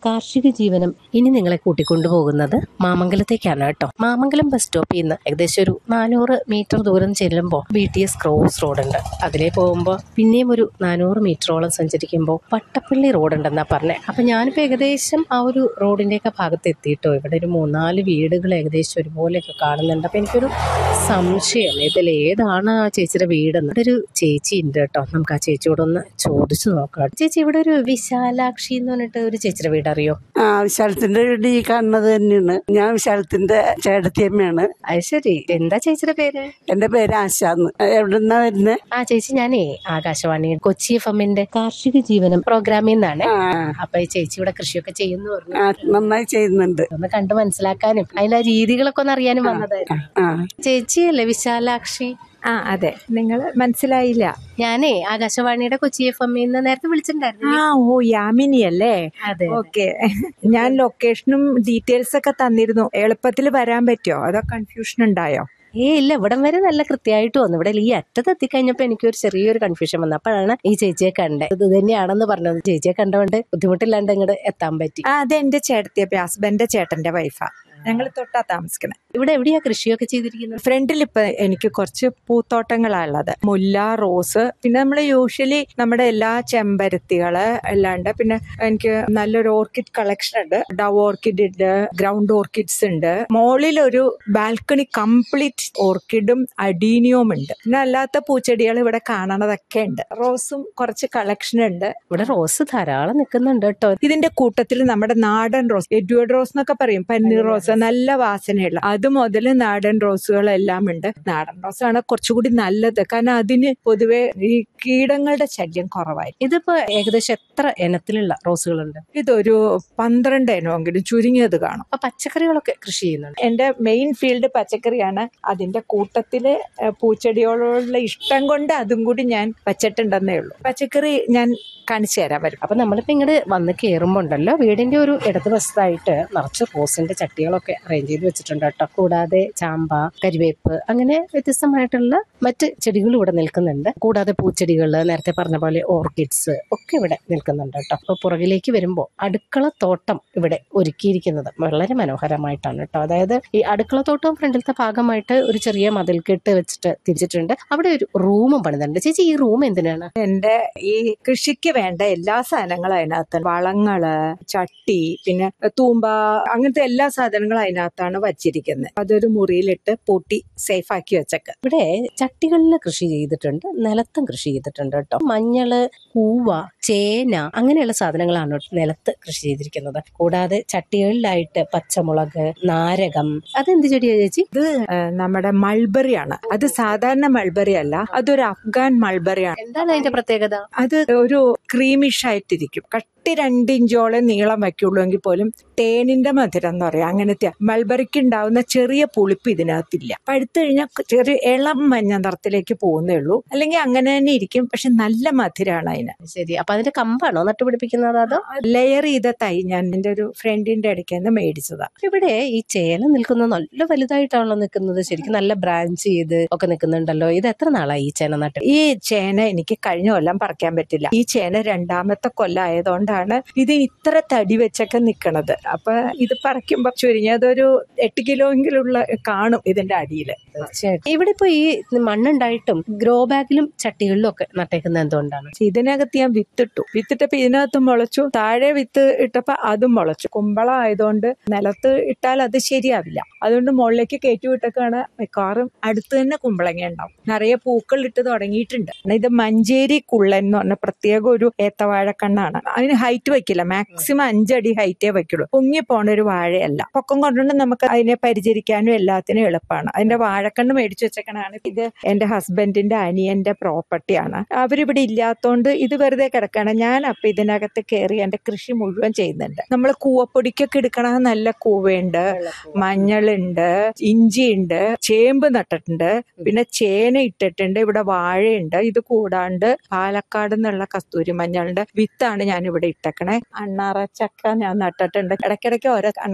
കാർഷിക ജീവനം ഇനി നിങ്ങളെ കൂട്ടിക്കൊണ്ടുപോകുന്നത് മാമംഗലത്തേക്കാണ് കേട്ടോ മാമംഗലം ബസ് സ്റ്റോപ്പിൽ നിന്ന് ഏകദേശം ഒരു നാനൂറ് മീറ്റർ ദൂരം ചെല്ലുമ്പോൾ ബി ടി എസ് ക്രോസ് റോഡുണ്ട് അതിലേ പോകുമ്പോൾ പിന്നെയും ഒരു നാനൂറ് മീറ്ററോളം സഞ്ചരിക്കുമ്പോൾ പട്ടപ്പള്ളി റോഡുണ്ടെന്നാ പറഞ്ഞത് അപ്പം ഞാനിപ്പോൾ ഏകദേശം ആ ഒരു റോഡിൻ്റെയൊക്കെ ഭാഗത്ത് എത്തിയിട്ടോ ഇവിടെ ഒരു മൂന്നാല് വീടുകൾ ഏകദേശം ഒരുപോലെയൊക്കെ കാണുന്നുണ്ട് അപ്പം എനിക്കൊരു സംശയം ഇതിൽ ഏതാണ് ആ ചേച്ചിയുടെ വീടെന്ന് ഇവിടെ ഒരു ചേച്ചി ഉണ്ട് കേട്ടോ നമുക്ക് ആ ചേച്ചിയോട് ഒന്ന് ചോദിച്ചു നോക്കാം ചേച്ചി ഇവിടെ ഒരു വിശാലാക്ഷി എന്ന് പറഞ്ഞിട്ട് ഒരു ചേച്ചിയുടെ വീട് അറിയോ ആ വിശാലത്തിന്റെ വീട് ഈ കാണുന്നത് തന്നെയാണ് ഞാൻ വിശാലത്തിന്റെ ചേട്ടത്തിയമ്മയാണ് അത് ശരി എന്താ ചേച്ചിയുടെ പേര് എന്റെ പേര് ആശാന്ന് എവിടുന്നാ വരുന്നത് ആ ചേച്ചി ഞാനേ ആകാശവാണി കൊച്ചി എഫ് എമ്മിന്റെ കാർഷിക ജീവനം പ്രോഗ്രാമിൽ നിന്നാണ് ആ അപ്പൊ ഈ ചേച്ചി ഇവിടെ കൃഷിയൊക്കെ ചെയ്യുന്നു പറഞ്ഞു ആ, നന്നായി ചെയ്യുന്നുണ്ട് ഒന്ന് കണ്ടു മനസ്സിലാക്കാനും അതിന്റെ ആ രീതികളൊക്കെ ഒന്ന് അറിയാനും വന്നതായിരുന്നു ആ ചേച്ചിയല്ലേ വിശാലാക്ഷി ആ അതെ നിങ്ങൾ മനസ്സിലായില്ല ഞാനേ ആകാശവാണിയുടെ കൊച്ചി എഫ് എമ്മിൽ നിന്ന് നേരത്തെ വിളിച്ചിട്ടുണ്ടായിരുന്നു ആ ഓ യാമിനി അല്ലേ അതെ ഓക്കെ ഞാൻ ലൊക്കേഷനും ഡീറ്റെയിൽസ് ഒക്കെ തന്നിരുന്നു എളുപ്പത്തിൽ വരാൻ പറ്റുമോ അതോ കൺഫ്യൂഷൻ ഉണ്ടായോ ഏ ഇല്ല ഇവിടം വരെ നല്ല കൃത്യമായിട്ട് വന്നു ഇവിടെ ഈ അറ്റത്ത് എത്തിക്കഴിഞ്ഞപ്പോ എനിക്കൊരു ചെറിയൊരു കൺഫ്യൂഷൻ വന്നു അപ്പോഴാണ് ഈ ചേച്ചിയെ കണ്ടത് ഇത് തന്നെയാണെന്ന് പറഞ്ഞത് ചേച്ചിയെ കണ്ടതുകൊണ്ട് ബുദ്ധിമുട്ടില്ലാണ്ട് ഇങ്ങോട്ട് എത്താൻ പറ്റി ആ അതെന്റെ ചേട്ടത്തിയപ്പ ഹസ്ബൻഡിന്റെ ചേട്ടന്റെ വൈഫാ ഞങ്ങൾ തൊട്ടാ താമസിക്കുന്നത് ഇവിടെ എവിടെയാ കൃഷിയൊക്കെ ചെയ്തിരിക്കുന്നത് ഫ്രണ്ടിൽ ഇപ്പൊ എനിക്ക് കുറച്ച് പൂത്തോട്ടങ്ങളാ ഉള്ളത് മുല്ല റോസ് പിന്നെ നമ്മൾ യൂഷ്വലി നമ്മുടെ എല്ലാ ചെമ്പരത്തികള് എല്ലാം ഉണ്ട് പിന്നെ എനിക്ക് നല്ലൊരു ഓർക്കിഡ് കളക്ഷൻ ഉണ്ട് ഡവ് ഓർക്കിഡ് ഉണ്ട് ഗ്രൗണ്ട് ഓർക്കിഡ്സ് ഉണ്ട് മോളിൽ ഒരു ബാൽക്കണി കംപ്ലീറ്റ് ഓർക്കിഡും അഡീനിയവും ഉണ്ട് പിന്നെ അല്ലാത്ത പൂച്ചെടികൾ ഇവിടെ കാണണതൊക്കെ ഉണ്ട് റോസും കുറച്ച് കളക്ഷൻ ഉണ്ട് ഇവിടെ റോസ് ധാരാളം നിൽക്കുന്നുണ്ട് കേട്ടോ ഇതിന്റെ കൂട്ടത്തിൽ നമ്മുടെ നാടൻ റോസ് എഡ്വേർഡ് റോസ് എന്നൊക്കെ പറയും പന്നീർ റോസ് നല്ല വാസനയുള്ള അത് മുതൽ നാടൻ റോസുകളെല്ലാം ഉണ്ട് നാടൻ റോസാണ് കുറച്ചുകൂടി നല്ലത് കാരണം അതിന് പൊതുവെ ഈ കീടങ്ങളുടെ ശല്യം കുറവായി ഇതിപ്പോ ഏകദേശം എത്ര ഇനത്തിലുള്ള റോസുകളുണ്ട് ഇതൊരു പന്ത്രണ്ട് ഇനമെങ്കിലും ചുരുങ്ങിയത് കാണും അപ്പൊ പച്ചക്കറികളൊക്കെ കൃഷി ചെയ്യുന്നുണ്ട് എന്റെ മെയിൻ ഫീൽഡ് പച്ചക്കറിയാണ് അതിന്റെ കൂട്ടത്തില് ഏഹ്, പൂച്ചെടിയോടുള്ള ഇഷ്ടം കൊണ്ട് അതും കൂടി ഞാൻ വച്ചിട്ടുണ്ടെന്നേ ഉള്ളൂ പച്ചക്കറി ഞാൻ കാണിച്ചു തരാൻ വരും അപ്പൊ നമ്മളിപ്പോ ഇങ്ങോട്ട് വന്ന് കയറുമ്പോ ഉണ്ടല്ലോ വീടിന്റെ ഒരു ഇടതുവശത്തായിട്ട് നിറച്ച് റോസിന്റെ ചട്ടികളൊക്കെ അറേഞ്ച് ചെയ്ത് വെച്ചിട്ടുണ്ട് കേട്ടോ കൂടാതെ ചാമ്പ കരിവേപ്പ് അങ്ങനെ വ്യത്യസ്തമായിട്ടുള്ള മറ്റ് ചെടികളും ഇവിടെ നിൽക്കുന്നുണ്ട് കൂടാതെ പൂച്ചെടികൾ നേരത്തെ പറഞ്ഞ പോലെ ഓർക്കിഡ്സ് ഒക്കെ ഇവിടെ നിൽക്കുന്നുണ്ട് കേട്ടോ അപ്പൊ പുറകിലേക്ക് വരുമ്പോൾ അടുക്കള തോട്ടം ഇവിടെ ഒരുക്കിയിരിക്കുന്നത് വളരെ മനോഹരമായിട്ടാണ് കേട്ടോ അതായത് ഈ അടുക്കള തോട്ടവും ഫ്രണ്ടിലത്തെ ഭാഗമായിട്ട് ഒരു ചെറിയ മതിൽക്കെട്ട് വെച്ചിട്ട് തിരിച്ചിട്ടുണ്ട് അവിടെ ഒരു റൂമും പണിതുണ്ട് ചേച്ചി ഈ റൂം എന്തിനാണ് എന്റെ ഈ കൃഷിക്ക് വേണ്ട എല്ലാ സാധനങ്ങളും അതിനകത്ത് വളങ്ങള് ചട്ടി പിന്നെ തൂമ്പ അങ്ങനത്തെ എല്ലാ സാധനങ്ങളും അതിനകത്താണ് വച്ചിരിക്കുന്നത് അതൊരു മുറിയിലിട്ട് പൂട്ടി സേഫ് ആക്കി വെച്ചേക്ക് ഇവിടെ ചട്ടികളിൽ കൃഷി ചെയ്തിട്ടുണ്ട് നിലത്തും കൃഷി ചെയ്തിട്ടുണ്ട് കേട്ടോ മഞ്ഞള് കൂവ ചേന അങ്ങനെയുള്ള സാധനങ്ങളാണ് നിലത്ത് കൃഷി ചെയ്തിരിക്കുന്നത് കൂടാതെ ചട്ടികളിലായിട്ട് പച്ചമുളക് നാരകം അതെന്ത് ചെടിയാ ചേച്ചി ഏഹ് നമ്മുടെ മൾബറി ആണ് അത് സാധാരണ മൾബറി അല്ല അതൊരു അഫ്ഗാൻ മൾബറി ആണ് എന്താണ് അതിന്റെ പ്രത്യേകത അത് ഒരു ക്രീമിഷ് ആയിട്ടിരിക്കും കട്ടി രണ്ട് ഇഞ്ചോളം നീളം വയ്ക്കുള്ളൂ എങ്കിൽ പോലും തേനിന്റെ മധുരം എന്ന് പറയാം അങ്ങനത്തെ മൾബറിക്ക് ഉണ്ടാവുന്ന ചെറിയ പുളിപ്പ് ഇതിനകത്തില്ല പഴുത്തു കഴിഞ്ഞാൽ ചെറിയ ഇളം മഞ്ഞ നിറത്തിലേക്ക് പോകുന്നേ ഉള്ളൂ അല്ലെങ്കിൽ അങ്ങനെ തന്നെ ഇരിക്കും പക്ഷെ നല്ല മധുരമാണ് അതിന് ശരി അപ്പൊ അതിന്റെ കമ്പാണോ നട്ടുപിടിപ്പിക്കുന്നത് അതോ ലെയർ ചെയ്ത തൈ ഞാൻ എൻ്റെ ഒരു ഫ്രണ്ടിന്റെ അടുക്കൽ നിന്ന് മേടിച്ചതാ ഇവിടെ ഈ ചേന നിൽക്കുന്നത് നല്ല വലുതായിട്ടാണല്ലോ നിൽക്കുന്നത് ശരിക്കും നല്ല ബ്രാഞ്ച് ചെയ്ത് ഒക്കെ നിൽക്കുന്നുണ്ടല്ലോ ഇത് എത്ര നാളായി ഈ ചേന നട്ട് ഈ ചേന എനിക്ക് കഴിഞ്ഞ കൊല്ലം പറിക്കാൻ പറ്റില്ല ഈ ചേന രണ്ടാമത്തെ കൊല്ലം ആയതുകൊണ്ടാണ് ഇത് ഇത്ര തടി വെച്ചൊക്കെ നിക്കണത് അപ്പൊ ഇത് പറിക്കുമ്പോ ചുരുങ്ങിയതൊരു എട്ട് കിലോ എങ്കിലുള്ള കാണും ഇതിന്റെ അടിയില് തീർച്ചയായിട്ടും ഇവിടെ ഇപ്പൊ ഈ മണ്ണുണ്ടായിട്ടും ഗ്രോ ബാഗിലും ചട്ടികളിലും ഒക്കെ നട്ടേക്കുന്നത് എന്തുകൊണ്ടാണ് ഇതിനകത്ത് ഞാൻ വിത്തിട്ടു വിത്തിട്ടപ്പോ ഇതിനകത്ത് മുളച്ചു താഴെ വിത്ത് ഇട്ടപ്പോ അതും മുളച്ചു കുമ്പളം ആയതുകൊണ്ട് നിലത്ത് ഇട്ടാൽ അത് ശരിയാവില്ല അതുകൊണ്ട് മുകളിലേക്ക് കയറ്റി വിട്ടൊക്കെയാണ് മിക്കവാറും അടുത്ത് തന്നെ കുമ്പളങ്ങ ഉണ്ടാവും നിറയെ പൂക്കൾ ഇട്ട് തുടങ്ങിയിട്ടുണ്ട് ഇത് മഞ്ചേരി കുള്ളൻ എന്ന് പറഞ്ഞ പ്രത്യേക ഒരു ഏത്തവാഴക്കണ്ണാണ് അതിന് ഹൈറ്റ് വെക്കില്ല മാക്സിമം അഞ്ചടി ഹൈറ്റേ വെക്കുള്ളൂ പൊങ്ങി പോണ ഒരു വാഴയല്ല പൊക്കം കൊണ്ടുകൊണ്ട് നമുക്ക് അതിനെ പരിചരിക്കാനും എല്ലാത്തിനും എളുപ്പമാണ് അതിന്റെ വാഴക്കണ്ണ് മേടിച്ചു വെച്ചേക്കണാണ് ഇത് എന്റെ ഹസ്ബൻഡിന്റെ അനിയന്റെ പ്രോപ്പർട്ടിയാണ് അവരിവിടെ ഇല്ലാത്തോണ്ട് ഇത് വെറുതെ കിടക്കാണ് ഞാൻ അപ്പൊ ഇതിനകത്ത് കയറി എന്റെ കൃഷി മുഴുവൻ ചെയ്യുന്നുണ്ട് നമ്മൾ കൂവപ്പൊടിക്കൊക്കെ എടുക്കണ നല്ല കൂവയുണ്ട് മഞ്ഞളുണ്ട് ഇഞ്ചിയുണ്ട് ചേമ്പ് നട്ടിട്ടുണ്ട് പിന്നെ ചേന ഇട്ടിട്ടുണ്ട് ഇവിടെ വാഴയുണ്ട് ഇത് കൂടാണ്ട് പാലക്കാട് നിന്നുള്ള കസ്തൂരി മഞ്ഞളുണ്ട് വിത്താണ് ഞാൻ ഇവിടെ ഇട്ടേക്കണേ അണ്ണാറ ചക്ക ഞാൻ നട്ടിട്ടുണ്ട് ഇടയ്ക്കിടയ്ക്ക് ഓരോ